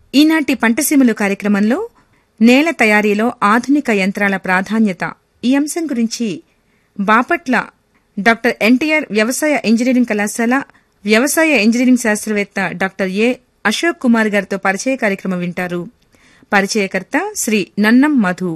ఈనాటి పంటసీమలు కార్యక్రమంలో నేల తయారీలో ఆధునిక యంత్రాల ప్రాధాన్యత ఈ అంశం గురించి బాపట్ల డాక్టర్ ఎన్టీఆర్ వ్యవసాయ ఇంజనీరింగ్ కళాశాల వ్యవసాయ ఇంజనీరింగ్ శాస్త్రవేత్త డాక్టర్ ఏ అశోక్ కుమార్ గారితో పరిచయ కార్యక్రమం వింటారు పరిచయకర్త శ్రీ నన్నం మధు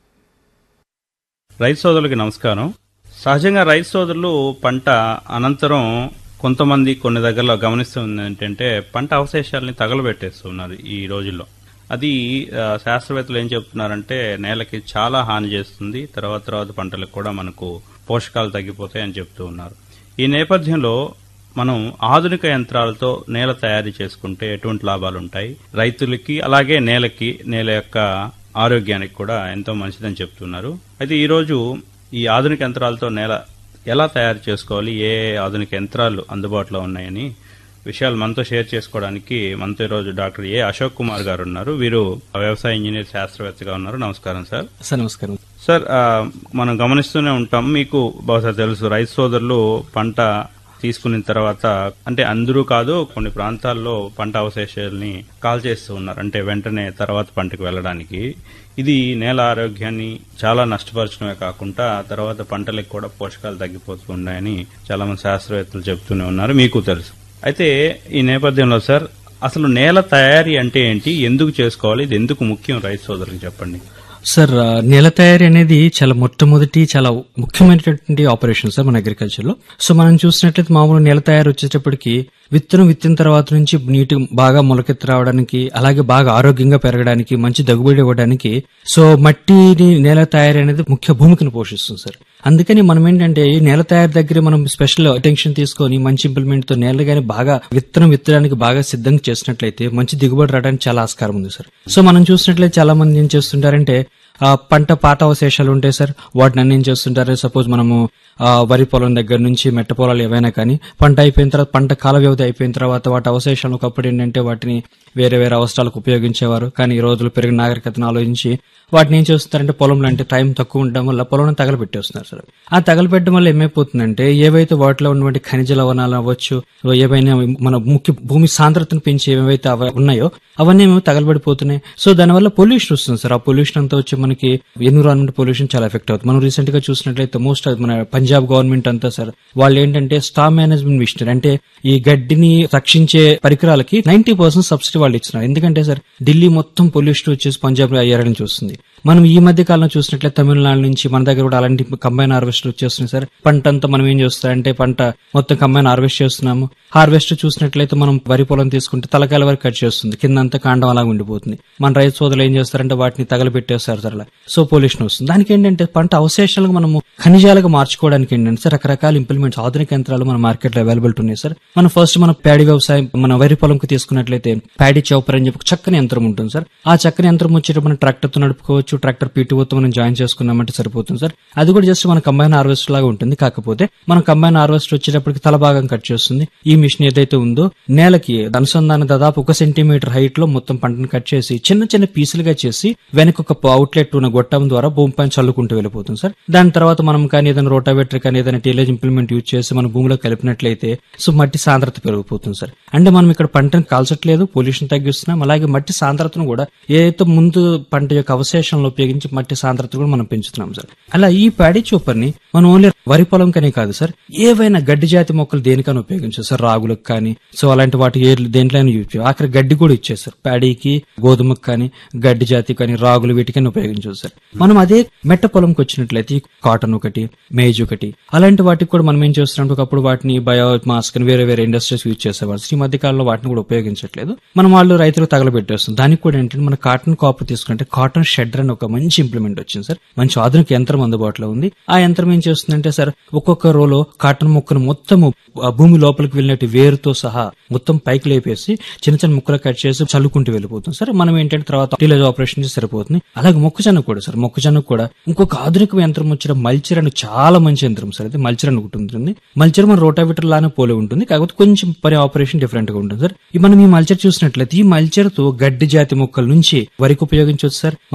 రైతు సోదరులకి నమస్కారం సహజంగా రైతు సోదరులు పంట అనంతరం కొంతమంది కొన్ని దగ్గరలో గమనిస్తుంది ఏంటంటే పంట అవశేషాలని తగలబెట్టేస్తున్నారు ఈ రోజుల్లో అది ఆ, శాస్త్రవేత్తలు ఏం చెప్తున్నారంటే నేలకి చాలా హాని చేస్తుంది తర్వాత తర్వాత పంటలకు కూడా మనకు పోషకాలు తగ్గిపోతాయని చెప్తూ ఉన్నారు ఈ నేపథ్యంలో మనం ఆధునిక యంత్రాలతో నేల తయారీ చేసుకుంటే ఎటువంటి లాభాలు ఉంటాయి రైతులకి అలాగే నేలకి నేల యొక్క ఆరోగ్యానికి కూడా ఎంతో మంచిదని చెప్తున్నారు అయితే ఈరోజు ఈ ఆధునిక యంత్రాలతో నేల ఎలా తయారు చేసుకోవాలి ఏ ఏ ఆధునిక యంత్రాలు అందుబాటులో ఉన్నాయని విషయాలు మనతో షేర్ చేసుకోవడానికి మనతో ఈరోజు డాక్టర్ ఏ అశోక్ కుమార్ గారు ఉన్నారు వీరు వ్యవసాయ ఇంజనీర్ శాస్త్రవేత్తగా ఉన్నారు నమస్కారం సార్ సార్ నమస్కారం సార్ ఆ, మనం గమనిస్తూనే ఉంటాం మీకు బహుశా తెలుసు రైతు సోదరులు పంట తీసుకున్న తర్వాత అంటే అందరూ కాదు కొన్ని ప్రాంతాల్లో పంట అవశేషాలని కాల్ చేస్తూ ఉన్నారు అంటే వెంటనే తర్వాత పంటకు వెళ్ళడానికి ఇది నేల ఆరోగ్యాన్ని చాలా నష్టపరచడమే కాకుండా తర్వాత పంటలకు కూడా పోషకాలు తగ్గిపోతూ ఉన్నాయని చాలా మంది శాస్త్రవేత్తలు చెప్తూనే ఉన్నారు మీకు తెలుసు అయితే ఈ నేపథ్యంలో సార్ అసలు నేల తయారీ అంటే ఏంటి ఎందుకు చేసుకోవాలి ఇది ఎందుకు ముఖ్యం రైతు సోదరులకు చెప్పండి సార్ ఆ, నేల తయారీ అనేది చాలా మొట్టమొదటి చాలా ముఖ్యమైనటువంటి ఆపరేషన్ సార్ మన అగ్రికల్చర్ లో సో మనం చూసినట్లయితే మామూలు నేల తయారు వచ్చేటప్పటికి విత్తనం విత్తిన తర్వాత నుంచి నీటి బాగా మొలకెత్తి రావడానికి అలాగే బాగా ఆరోగ్యంగా పెరగడానికి మంచి దగుబడి ఇవ్వడానికి సో మట్టిని నేల తయారీ అనేది ముఖ్య భూమికను పోషిస్తుంది సార్ అందుకని మనం ఏంటంటే ఈ నేల తయారీ దగ్గర మనం స్పెషల్ అటెన్షన్ తీసుకొని మంచి ఇంప్లిమెంట్ తో నేల గాని బాగా విత్తనం విత్తడానికి బాగా సిద్ధంగా చేసినట్లయితే మంచి దిగుబడి రావడానికి చాలా ఆస్కారం ఉంది సార్ సో మనం చూసినట్లయితే చాలా మంది ఏం చేస్తుంటారంటే ఆ పంట పాత అవశేషాలు ఉంటాయి సార్ వాటిని అన్ని ఏం చేస్తుంటారు సపోజ్ మనము ఆ వరి పొలం దగ్గర నుంచి మెట్ట పొలాలు ఏవైనా కానీ పంట అయిపోయిన తర్వాత పంట కాల వ్యవధి అయిపోయిన తర్వాత వాటి అవశేషాలు ఒకప్పుడు ఏంటంటే వాటిని వేరే వేరే అవసరాలకు ఉపయోగించేవారు కానీ ఈ రోజులు పెరిగిన నాగరికతను ఆలోచించి వాటిని ఏం చేస్తారంటే పొలంలో అంటే టైం తక్కువ ఉండడం వల్ల పొలం తగలబెట్టేస్తున్నారు సార్ ఆ తగలబెట్టడం వల్ల ఏమైపోతుందంటే ఏవైతే వాటిలో ఉన్నటువంటి ఖనిజ లవణాలు అవ్వచ్చు ఏవైనా మన ముఖ్య భూమి సాంద్రతను పెంచి ఏవైతే అవ ఉన్నాయో అవన్నీ ఏమో తగలబడిపోతున్నాయి సో దానివల్ల పొల్యూషన్ వస్తుంది సార్ ఆ పొల్యూషన్ అంతా వచ్చి మనకి ఎన్విరాన్మెంట్ పొల్యూషన్ చాలా ఎఫెక్ట్ అవుతుంది మనం రీసెంట్ గా చూసినట్లయితే మోస్ట్ మన పంజాబ్ గవర్నమెంట్ అంతా సార్ వాళ్ళు ఏంటంటే స్టా మేనేజ్మెంట్ మిషనరీ అంటే ఈ గడ్డిని రక్షించే పరికరాలకి నైన్టీ పర్సెంట్ సబ్సిడీ వాళ్ళు ఇచ్చినారు ఎందుకంటే సార్ ఢిల్లీ మొత్తం పొల్యూషన్ వచ్చేసి పంజాబ్ లో అయ్యారని చూస్తుంది మనం ఈ మధ్య కాలంలో చూసినట్లయితే తమిళనాడు నుంచి మన దగ్గర కూడా అలాంటి కంబైన్ హార్వెస్ట్ వచ్చేస్తున్నాయి సార్ పంట అంతా మనం ఏం చేస్తారంటే పంట మొత్తం కంబైన్ హార్వెస్ట్ చేస్తున్నాము హార్వెస్ట్ చూసినట్లయితే మనం వరి పొలం తీసుకుంటే తలకాయల వరకు కట్ చేస్తుంది కిందంతా కాండం అలా ఉండిపోతుంది మన రైతు సోదరులు ఏం చేస్తారంటే వాటిని తగలబెట్టేస్తారు సార్ అలా సో పొల్యూషన్ వస్తుంది దానికి ఏంటంటే పంట అవశేషాలకు మనము ఖనిజాలుగా మార్చుకోవడానికి ఏంటంటే సార్ రకరకాల ఇంప్లిమెంట్స్ ఆధునిక యంత్రాలు మన మార్కెట్ లో అవైలబిలిటీ ఉన్నాయి సార్ మనం ఫస్ట్ మన ప్యాడీ వ్యవసాయం మన వరి పొలంకి తీసుకున్నట్లయితే ప్యాడీ చౌపర్ అని చెప్పి ఒక చక్కని యంత్రం ఉంటుంది సార్ ఆ చక్కని యంత్రం వచ్చేటప్పుడు మనం ట్రాక్టర్ తో నడుపుకోవచ్చు ట్రాక్టర్ పీటీఓతో మనం జాయిన్ చేసుకున్నామంటే సరిపోతుంది సార్ అది కూడా జస్ట్ మన కంబైన్ హార్వెస్ట్ లాగా ఉంటుంది కాకపోతే మనం కంబైన్ హార్వెస్ట్ వచ్చేటప్పటికి తల భాగం కట్ చేస్తుంది ఈ మిషన్ ఏదైతే ఉందో నేలకి అనుసంధానం దాదాపు ఒక సెంటీమీటర్ హైట్ లో మొత్తం పంటను కట్ చేసి చిన్న చిన్న పీసులుగా చేసి వెనక ఒక అవుట్లెట్ ఉన్న గొట్టం ద్వారా భూమిపైన చల్లుకుంటూ వెళ్ళిపోతుంది సార్ దాని తర్వాత మనం కానీ ఏదైనా రోటావేటర్ కానీ ఏదైనా టీలేజ్ ఇంప్లిమెంట్ యూజ్ చేసి మన భూమిలో కలిపినట్లయితే సో మట్టి సాంద్రత పెరిగిపోతుంది సార్ అంటే మనం ఇక్కడ పంటను కాల్చట్లేదు పొల్యూషన్ తగ్గిస్తున్నాం అలాగే మట్టి సాంద్రతను కూడా ఏదైతే ముందు పంట యొక్క అవశేషంలో ఉపయోగించి మట్టి సాంద్రత కూడా మనం పెంచుతున్నాం సార్ అలా ఈ ప్యాడీ చూపర్ ని మనం ఓన్లీ వరి పొలం కనే కాదు సార్ ఏవైనా గడ్డి జాతి మొక్కలు దేనికైనా ఉపయోగించవచ్చు సార్ రాగులకు కానీ సో అలాంటి వాటి ఏర్లు దేంట్లైనా యూజ్ చేయవచ్చు ఆఖరి గడ్డి కూడా ఇచ్చేస్తారు ప్యాడీకి గోధుమకు కానీ గడ్డి జాతి కానీ రాగులు వీటికైనా ఉపయోగించవచ్చు సార్ మనం అదే మెట్ట పొలంకి వచ్చినట్లయితే ఈ కాటన్ ఒకటి మేజ్ ఒకటి అలాంటి వాటికి కూడా మనం ఏం చేస్తున్నాం ఒకప్పుడు వాటిని బయో మాస్క్ అని వేరే వేరే ఇండస్ట్రీస్ యూజ్ చేసేవారు ఈ మధ్య కాలంలో వాటిని కూడా ఉపయోగించట్లేదు మనం వాళ్ళు రైతులకు తగలబెట్టేస్తుంది దానికి కూడా ఏంటంటే మన కాటన్ కాపర్ తీసుకుంటే కాటన్ షెడర్ అని ఒక మంచి ఇంప్లిమెంట్ వచ్చింది సార్ మంచి ఆధునిక యంత్రం అందుబాటులో ఉంది ఆ యంత్రం ఏం చేస్తుందంటే సార్ ఒక్కొక్క రోలో కాటన్ ముక్కను మొత్తము ఆ భూమి లోపలికి వెళ్ళినట్టు వేరుతో సహా మొత్తం పైకి లేపేసి చిన్న చిన్న ముక్కలు కట్ చేసి చల్లుకుంటూ వెళ్ళిపోతుంది సార్ మనం ఏంటంటే తర్వాత టీలేజ్ ఆపరేషన్ చేసి సరిపోతుంది అలాగే మొక్కజొన్న కూడా సార్ మొక్కజొన్న కూడా ఇంకొక ఆధునిక యంత్రం వచ్చిన మల్చర్ అని చాలా మంచి యంత్రం సార్ అది మల్చర్ అని ఒకటి ఉంటుంది మల్చర్ మన రోటావిటర్ లానే పోలే ఉంటుంది కాకపోతే కొంచెం పని ఆపరేషన్ డిఫరెంట్ గా ఉంటుంది సార్ ఈ మనం ఈ మల్చర్ చూసినట్లయితే ఈ మల్చర్ తో గడ్డి జాతి మొక్కల నుంచి వరికి ఉపయోగించవచ్చు సార్ మనకు కావాలంటే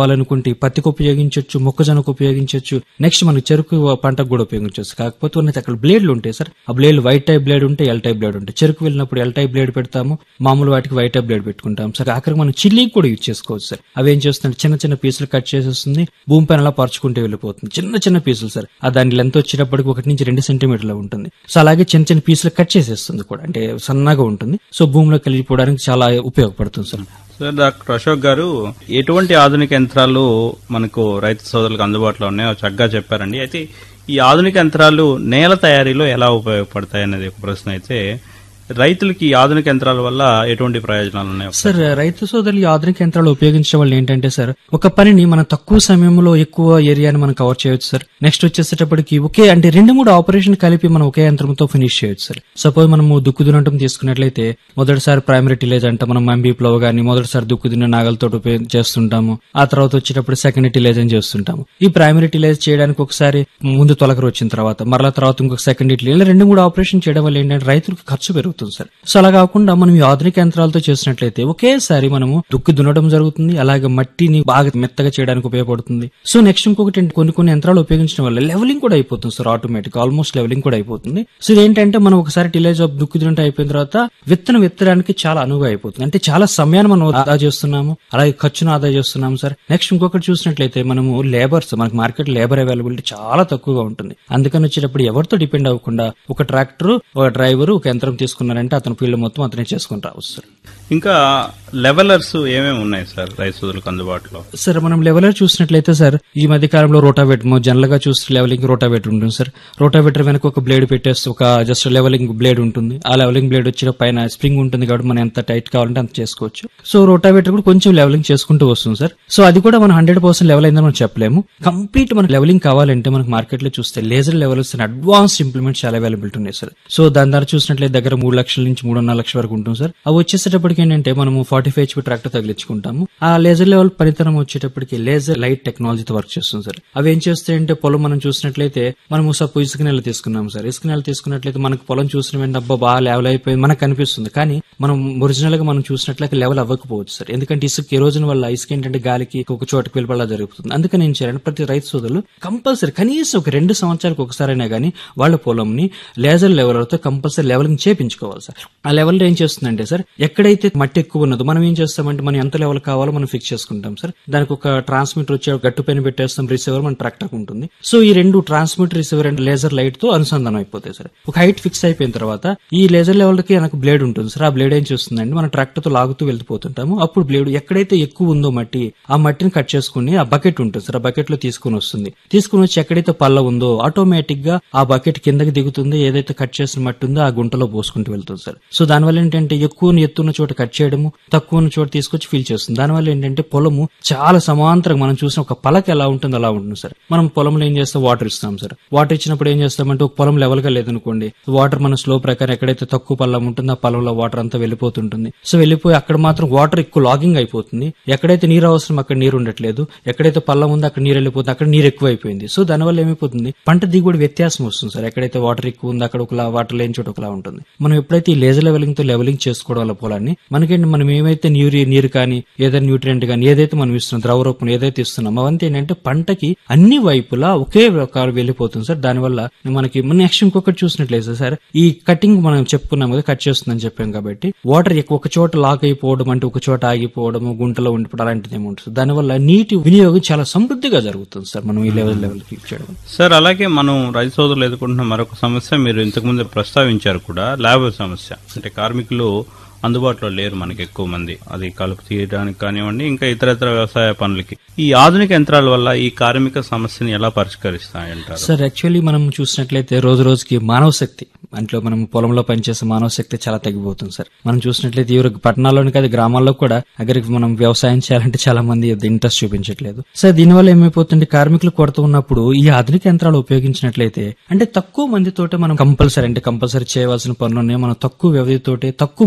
కావాలనుకుంటే పత్తికి ఉపయోగించవచ్చు మొక్కజొన్నకు ఉపయోగించవచ్చు నెక్స్ట్ మనకి చెరుకు పంటకు కూడా ఉపయోగించవచ్చు కాకపోతే ఉన్నది అక్కడ బ్లేడ్లు ఉంటాయి సార్ ఆ బ్లేడ్ వైట్ టైప్ బ్లేడ్ ఉంటే ఎల్ టైప్ బ్లేడ్ ఉంటాయి చెరుకు వెళ్ళినప్పుడు ఎల్ టైప్ బ్లేడ్ పెడతాము మామూలు వాటికి వైట్ టైప్ బ్లేడ్ పెట్టుకుంటాం సార్ ఆఖరికి మనం చిల్లీకి కూడా యూజ్ చేసుకోవచ్చు సార్ అవి ఏం చేస్తుంటే చిన్న చిన్న పీసులు కట్ చేసేస్తుంది భూమి పైన అలా పరుచుకుంటూ వెళ్ళిపోతుంది చిన్న చిన్న పీసులు సార్ ఆ దాని లెంత్ వచ్చేటప్పటికి ఒకటి నుంచి రెండు సెంటీమీటర్లు ఉంటుంది సో అలాగే చిన్న చిన్న పీసులు కట్ చేసేస్తుంది కూడా అంటే సన్నగా ఉంటుంది సో భూమిలో కలిగిపోవడానికి చాలా ఉపయోగపడుతుంది సార్ సార్ డాక్టర్ అశోక్ గారు ఎటువంటి ఆధునిక యంత్రాలు మనకు రైతు సోదరులకు అందుబాటులో ఉన్నాయో చక్కగా చెప్పారండి అయితే ఈ ఆధునిక యంత్రాలు నేల తయారీలో ఎలా ఉపయోగపడతాయి అనేది ఒక ప్రశ్న అయితే రైతులకి ఈ ఆధునిక యంత్రాల వల్ల ఎటువంటి ప్రయోజనాలు ఉన్నాయి సార్ రైతు సోదరులు ఈ ఆధునిక యంత్రాలు ఉపయోగించడం వల్ల ఏంటంటే సార్ ఒక పనిని మనం తక్కువ సమయంలో ఎక్కువ ఏరియాని మనం కవర్ చేయొచ్చు సార్ నెక్స్ట్ వచ్చేసేటప్పటికి ఒకే అంటే రెండు మూడు ఆపరేషన్ కలిపి మనం ఒకే యంత్రంతో ఫినిష్ చేయొచ్చు సార్ సపోజ్ మనము దుక్కు దున్నటం తీసుకున్నట్లయితే మొదటిసారి ప్రైమరీ టిలేజ్ అంటే మనం ఎంబీ ప్లవ్ గానీ మొదటిసారి దుక్కు దున్న నాగలతో ఉపయోగ చేస్తుంటాము ఆ తర్వాత వచ్చేటప్పుడు సెకండ్ టిలేజ్ అని చేస్తుంటాము ఈ ప్రైమరీ టిలేజ్ చేయడానికి ఒకసారి ముందు తొలకరు వచ్చిన తర్వాత మరలా తర్వాత ఇంకొక సెకండ్ టిలేజ్ ఇలా రెండు మూడు ఆపరేషన్ చేయడం వల్ల ఏంటంటే రైతులకు ఖర్చు పెరుగుతుంది సార్ సో అలా కాకుండా మనం ఈ ఆధునిక యంత్రాలతో చేసినట్లయితే ఒకేసారి మనము దుక్కి దున్నడం జరుగుతుంది అలాగే మట్టిని బాగా మెత్తగా చేయడానికి ఉపయోగపడుతుంది సో నెక్స్ట్ ఇంకొకటి ఏంటి, కొన్ని కొన్ని యంత్రాలు ఉపయోగించడం వల్ల లెవెలింగ్ కూడా అయిపోతుంది సార్ ఆటోమేటిక్ ఆల్మోస్ట్ లెవెలింగ్ కూడా అయిపోతుంది సో ఇదేంటంటే మనం ఒకసారి టిలేజ్ ఆఫ్ దుక్కి దున్నట అయిపోయిన తర్వాత విత్తనం విత్తడానికి చాలా అనువుగా అయిపోతుంది అంటే చాలా సమయాన్ని మనం ఆదా చేస్తున్నాము అలాగే ఖర్చును ఆదా చేస్తున్నాము సార్ నెక్స్ట్ ఇంకొకటి చూసినట్లయితే మనము లేబర్స్ మనకి మార్కెట్ లేబర్ అవైలబిలిటీ చాలా తక్కువగా ఉంటుంది అందుకని వచ్చేటప్పుడు ఎవరితో డిపెండ్ అవ్వకుండా ఒక ట్రాక్టర్ ఒక డ్రైవర్ ఒక యంత్రం తీసుకున్నారంటే అతని ఫీల్డ్ మొత్తం అతనే చేసుకుని రావచ్చు సార్ ఇంకా లెవెలర్స్ ఏమేమి ఉన్నాయి సార్ రైతు సోదరులకు అందుబాటులో సార్ మనం లెవెలర్ చూసినట్లయితే సార్ ఈ మధ్య కాలంలో రోటావేటర్ జనరల్ గా చూస్తే లెవెలింగ్ రోటావేటర్ ఉంటుంది సార్ రోటావేటర్ వెనక ఒక బ్లేడ్ పెట్టేస్తే ఒక జస్ట్ లెవెలింగ్ బ్లేడ్ ఉంటుంది ఆ లెవెలింగ్ బ్లేడ్ వచ్చిన పైన స్ప్రింగ్ ఉంటుంది కాబట్టి మనం ఎంత టైట్ కావాలంటే అంత చేసుకోవచ్చు సో రోటావేటర్ కూడా కొంచెం లెవెలింగ్ చేసుకుంటూ వస్తుంది సార్ సో అది కూడా మనం హండ్రెడ్ పర్సెంట్ లెవెల్ అయిందని మనం చెప్పలేము కంప్లీట్ మనకి లెవెలింగ్ కావాలంటే మనకి మార్కెట్ లో చూస్తే లేజర్ లెవెల్స్ అడ్వాన్స్ ఇంప్లిమెంట్స్ చాలా అవైలబిలిటీ ఉన్నాయి సార్ సో దాని ద్వారా చూసినట్లయితే దగ్గర మూడు లక్షల నుంచి మూడున్నర లక్షల వరకు ఉంటుంది సార్ అవి వచ్చేసేటప్పటికి ఏంటంటే మనము ఫార్టీ ఫైవ్ హెచ్పి ట్రాక్టర్ తగిలించుకుంటాము ఆ లేజర్ లెవెల్ పనితనం వచ్చేటప్పటికి లేజర్ లైట్ టెక్నాలజీతో వర్క్ చేస్తుంది సార్ అవి ఏం చేస్తాయంటే పొలం మనం చూసినట్లయితే మనము సపోజ్ ఇసుక నెల తీసుకున్నాం సార్ ఇసుక నెల తీసుకున్నట్లయితే మనకు పొలం చూసిన వెంటనే అబ్బా బాగా లెవెల్ అయిపోయింది మనకు కనిపిస్తుంది కానీ మనం ఒరిజినల్ గా మనం చూసినట్లయితే లెవెల్ అవ్వకపోవచ్చు సార్ ఎందుకంటే ఇసుక ఎరోజన్ వల్ల ఇసుక ఏంటంటే గాలికి ఒక చోటకి వెళ్ళిపోవడం జరుగుతుంది అందుకని ఏం చేయాలంటే ప్రతి రైతు సోదరులు కంపల్సరీ కనీసం ఒక రెండు సంవత్సరాలకు ఒకసారైనా కానీ వాళ్ళ పొలంని లేజర్ లెవెల్తో కంపల్సరీ లెవెలింగ్ చేపించుకోవాలి సార్ ఆ లెవెల్ ఏం చేస్తుందంటే సార్ ఎక్కడైతే మట్టి ఎక్కువ ఉన్నదో మనం ఏం చేస్తామంటే మనం ఎంత లెవెల్ కావాలో మనం ఫిక్స్ చేసుకుంటాం సార్ దానికి ఒక ట్రాన్స్మిటర్ వచ్చే గట్టు పైన పెట్టేస్తాం రిసీవర్ మన ట్రాక్టర్ ఉంటుంది సో ఈ రెండు transmitter receiver and laser light తో అనుసంధానం అయిపోతాయి సార్ ఒక హైట్ ఫిక్స్ అయిపోయిన తర్వాత ఈ లేజర్ లెవెల్ కి మనకు బ్లేడ్ ఉంటుంది సార్ ఆ బ్లేడ్ ఏం చేస్తుందంటే మన ట్రాక్టర్ తో లాగుతూ వెళ్ళిపోతుంటాము అప్పుడు బ్లేడ్ ఎక్కడైతే ఎక్కువ ఉందో మట్టి ఆ మట్టిని కట్ చేసుకుని ఆ బకెట్ ఉంటుంది సార్ ఆ బకెట్ లో తీసుకుని వస్తుంది తీసుకుని వచ్చి ఎక్కడైతే పల్ల ఉందో ఆటోమేటిక్ గా ఆ బకెట్ కిందకి దిగుతుంది ఏదైతే కట్ చేసిన మట్టి ఉందో ఆ గుంటలో పోసుకుంటూ వెళ్తుంది సార్ సో దానివల్ల ఏంటంటే ఎక్కువ ఎత్తున్న చోట కట్ చేయడము తక్కువ ఉన్న చోట తీసుకొచ్చి ఫిల్ చేస్తుంది దానివల్ల ఏంటంటే పొలము చాలా సమాంతరంగా మనం చూసిన ఒక పలక ఎలా ఉంటుంది అలా ఉంటుంది సార్ మనం పొలంలో ఏం చేస్తాం వాటర్ ఇస్తాం సార్ వాటర్ ఇచ్చినప్పుడు ఏం చేస్తామంటే ఒక పొలం లెవెల్ గా లేదనుకోండి వాటర్ మన స్లో ప్రకారం ఎక్కడైతే తక్కువ పల్లం ఉంటుందో ఆ పొలంలో వాటర్ అంతా వెళ్ళిపోతుంటుంది సో వెళ్ళిపోయి అక్కడ మాత్రం వాటర్ ఎక్కువ లాగింగ్ అయిపోతుంది ఎక్కడైతే నీరు అవసరం అక్కడ నీరు ఉండట్లేదు ఎక్కడైతే పల్లం ఉందో అక్కడ నీరు వెళ్ళిపోతుంది అక్కడ నీరు ఎక్కువ అయిపోయింది సో దానివల్ల ఏమైపోతుంది పంట దిగుబడి వ్యత్యాసం వస్తుంది సార్ ఎక్కడైతే వాటర్ ఎక్కువ ఉంది అక్కడ ఒకలా వాటర్ లేని చోట ఒకలా ఉంటుంది మనం ఎప్పుడైతే ఈ లేజర్ లెవెలింగ్ తో లెవెలింగ్ చేసుకోవడం వల్ల పొలాన్ని మనకేంటి మనం ఏమైతే నీరు నీరు కానీ ఏదైనా న్యూట్రియంట్ కానీ ఏదైతే మనం ఇస్తున్నాం ద్రవ రూపం ఏదైతే ఇస్తున్నాం అవంతా ఏంటంటే పంటకి అన్ని వైపులా ఒకే రకాలు వెళ్ళిపోతుంది సార్ దానివల్ల మనకి నెక్స్ట్ ఇంకొకటి చూసినట్లయితే సార్ ఈ కటింగ్ మనం చెప్పుకున్నాం కదా కట్ చేస్తుందని చెప్పాం కాబట్టి వాటర్ ఎక్కువ ఒక చోట లాక్ అయిపోవడం అంటే ఒక చోట ఆగిపోవడం గుంటలో ఉండిపోవడం అలాంటిది ఏమి ఉంటుంది దానివల్ల నీటి వినియోగం చాలా సమృద్ధిగా జరుగుతుంది సార్ మనం ఈ లెవెల్ లెవెల్ ఫిక్స్ చేయడం సార్ అలాగే మనం రైతు సోదరులు ఎదుర్కొంటున్న మరొక సమస్య మీరు ఇంతకుముందు ప్రస్తావించారు కూడా లేబర్ సమస్య అంటే కార్మికులు అందుబాటులో లేరు మనకి ఎక్కువ మంది అది కలుపు తీయడానికి కానివ్వండి ఇంకా ఇతరత్ర వ్యవసాయ పనులకి ఈ ఆధునిక యంత్రాల వల్ల ఈ కార్మిక సమస్యని ఎలా పరిష్కరిస్తాయంటారు సార్ యాక్చువల్లీ మనం చూసినట్లయితే రోజు రోజుకి మానవ శక్తి అంట్లో మనం పొలంలో పనిచేసే మానవ శక్తి చాలా తగ్గిపోతుంది సార్ మనం చూసినట్లయితే ఎవరు పట్టణాల్లోని కాదు గ్రామాల్లో కూడా అక్కడికి మనం వ్యవసాయం చేయాలంటే చాలా మంది ఇంట్రెస్ట్ చూపించట్లేదు సార్ దీనివల్ల ఏమైపోతుంది కార్మికులు కొరత ఉన్నప్పుడు ఈ ఆధునిక యంత్రాలు ఉపయోగించినట్లయితే అంటే తక్కువ మందితోటే మనం కంపల్సరీ అంటే కంపల్సరీ చేయవలసిన పనులు ఉన్నాయి మనం తక్కువ వ్యవధితోటే తక్కువ మనుషులతో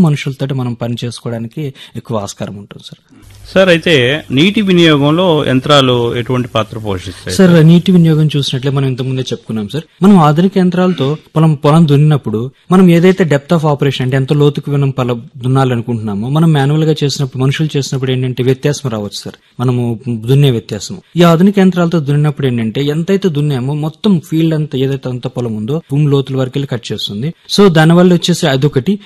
తోటి మనం పని చేసుకోవడానికి ఎక్కువ ఆస్కారం ఉంటుంది సార్ సార్ అయితే నీటి వినియోగంలో యంత్రాలు ఎటువంటి పాత్ర పోషిస్తాయి సార్ నీటి వినియోగం చూసినట్లే మనం ఇంతకుముందే చెప్పుకున్నాం సార్ మనం ఆధునిక యంత్రాలతో పొలం పొలం దున్నినప్పుడు మనం ఏదైతే డెప్త్ ఆఫ్ ఆపరేషన్ అంటే ఎంత లోతుకు మనం పొలం దున్నాలనుకుంటున్నామో మనం మాన్యువల్ గా చేసినప్పుడు మనుషులు చేసినప్పుడు ఏంటంటే వ్యత్యాసం రావచ్చు సార్ మనము దున్నే వ్యత్యాసం ఈ ఆధునిక యంత్రాలతో దున్నినప్పుడు ఏంటంటే ఎంతైతే దున్నామో మొత్తం ఫీల్డ్ అంతా ఏదైతే అంత పొలం ఉందో భూమి లోతుల వరకు వెళ్ళి కట్ చేస్తుంది సో దానివల్ల వచ్చేసి అదొకటి